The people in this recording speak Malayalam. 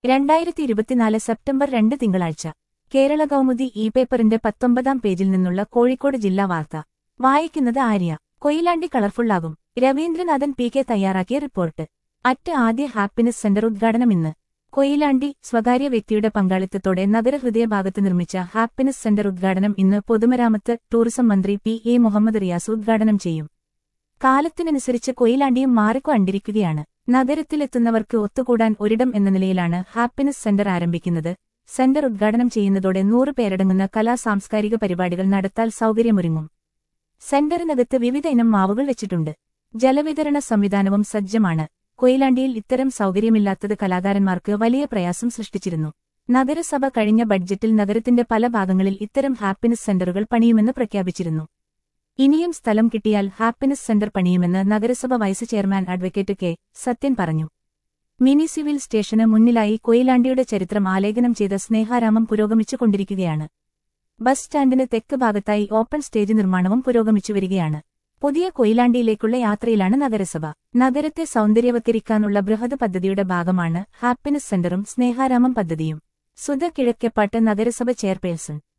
രണ്ടായിരത്തി ഇരുപത്തിനാല് സെപ്റ്റംബർ രണ്ട് തിങ്കളാഴ്ച കേരള കൗമുദി ഇ പേപ്പറിന്റെ പത്തൊമ്പതാം പേജിൽ നിന്നുള്ള കോഴിക്കോട് ജില്ലാ വാർത്ത വായിക്കുന്നത് ആര്യ കൊയിലാണ്ടി കളർഫുള്ളാകും രവീന്ദ്രനാഥൻ പി കെ തയ്യാറാക്കിയ റിപ്പോർട്ട് അറ്റ് ആദ്യ ഹാപ്പിനെസ് സെന്റർ ഉദ്ഘാടനം ഇന്ന് കൊയിലാണ്ടി സ്വകാര്യ വ്യക്തിയുടെ പങ്കാളിത്തത്തോടെ നഗരഹൃദയഭാഗത്ത് നിർമ്മിച്ച ഹാപ്പിനെസ് സെന്റർ ഉദ്ഘാടനം ഇന്ന് പൊതുമരാമത്ത് ടൂറിസം മന്ത്രി പി എ മുഹമ്മദ് റിയാസ് ഉദ്ഘാടനം ചെയ്യും കാലത്തിനനുസരിച്ച് കൊയിലാണ്ടിയും മാറിക്കൊണ്ടിരിക്കുകയാണ് നഗരത്തിലെത്തുന്നവർക്ക് ഒത്തുകൂടാൻ ഒരിടം എന്ന നിലയിലാണ് ഹാപ്പിനെസ് സെന്റർ ആരംഭിക്കുന്നത് സെന്റർ ഉദ്ഘാടനം ചെയ്യുന്നതോടെ നൂറ് പേരടങ്ങുന്ന കലാ സാംസ്കാരിക പരിപാടികൾ നടത്താൽ സൗകര്യമൊരുങ്ങും സെന്ററിനകത്ത് വിവിധ ഇനം മാവുകൾ വെച്ചിട്ടുണ്ട് ജലവിതരണ സംവിധാനവും സജ്ജമാണ് കൊയിലാണ്ടിയിൽ ഇത്തരം സൗകര്യമില്ലാത്തത് കലാകാരന്മാർക്ക് വലിയ പ്രയാസം സൃഷ്ടിച്ചിരുന്നു നഗരസഭ കഴിഞ്ഞ ബഡ്ജറ്റിൽ നഗരത്തിന്റെ പല ഭാഗങ്ങളിൽ ഇത്തരം ഹാപ്പിനെസ് സെന്ററുകൾ പണിയുമെന്ന് പ്രഖ്യാപിച്ചിരുന്നു ഇനിയും സ്ഥലം കിട്ടിയാൽ ഹാപ്പിനെസ് സെന്റർ പണിയുമെന്ന് നഗരസഭ vice chairman advocate K Sathyan പറഞ്ഞു മിനി സിവിൽ സ്റ്റേഷന് മുന്നിലായി കൊയിലാണ്ടിയുടെ ചരിത്രം ആലേഖനം ചെയ്ത സ്നേഹാരാമം പുരോഗമിച്ചുകൊണ്ടിരിക്കുകയാണ് ബസ് സ്റ്റാൻഡിന് തെക്ക് ഭാഗത്തായി ഓപ്പൺ സ്റ്റേജ് നിർമ്മാണവും പുരോഗമിച്ചുവരികയാണ് പുതിയ കൊയിലാണ്ടിയിലേക്കുള്ള യാത്രയിലാണ് നഗരസഭ നഗരത്തെ സൗന്ദര്യവത്കരിക്കാനുള്ള ബൃഹത് പദ്ധതിയുടെ ഭാഗമാണ് ഹാപ്പിനെസ് സെന്ററും സ്നേഹാരാമം പദ്ധതിയും സുധ കിഴക്കെപ്പാട്ട് നഗരസഭ ചെയർപേഴ്സൺ